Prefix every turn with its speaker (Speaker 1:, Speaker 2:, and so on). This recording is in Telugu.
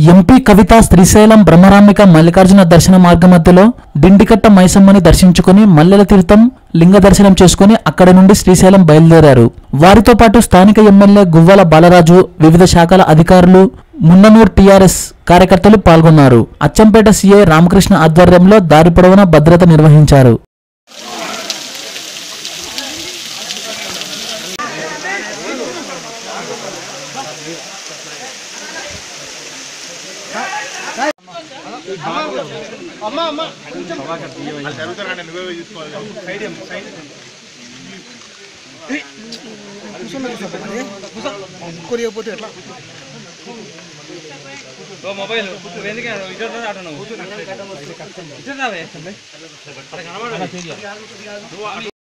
Speaker 1: ఎంపీ కవిత శ్రీశైలం బ్రహ్మరాంబిక మల్లికార్జున దర్శన మార్గ మధ్యలో డిండికట్ట మైసమ్మని దర్శించుకుని మల్లెల తీర్థం లింగ దర్శనం చేసుకుని అక్కడి నుండి శ్రీశైలం బయలుదేరారు వారితో పాటు స్థానిక ఎమ్మెల్యే గువ్వల బాలరాజు వివిధ శాఖల అధికారులు మున్ననూర్ టీఆర్ఎస్ కార్యకర్తలు పాల్గొన్నారు అచ్చంపేట సీఐ రామకృష్ణ ఆధ్వర్యంలో దారి పొడవునా భద్రత నిర్వహించారు
Speaker 2: కొరియకపోతే ఎట్లా
Speaker 3: ఓ మొబైల్ ఎందుకు ఇటు ఆట నువ్వు ఇటు రావే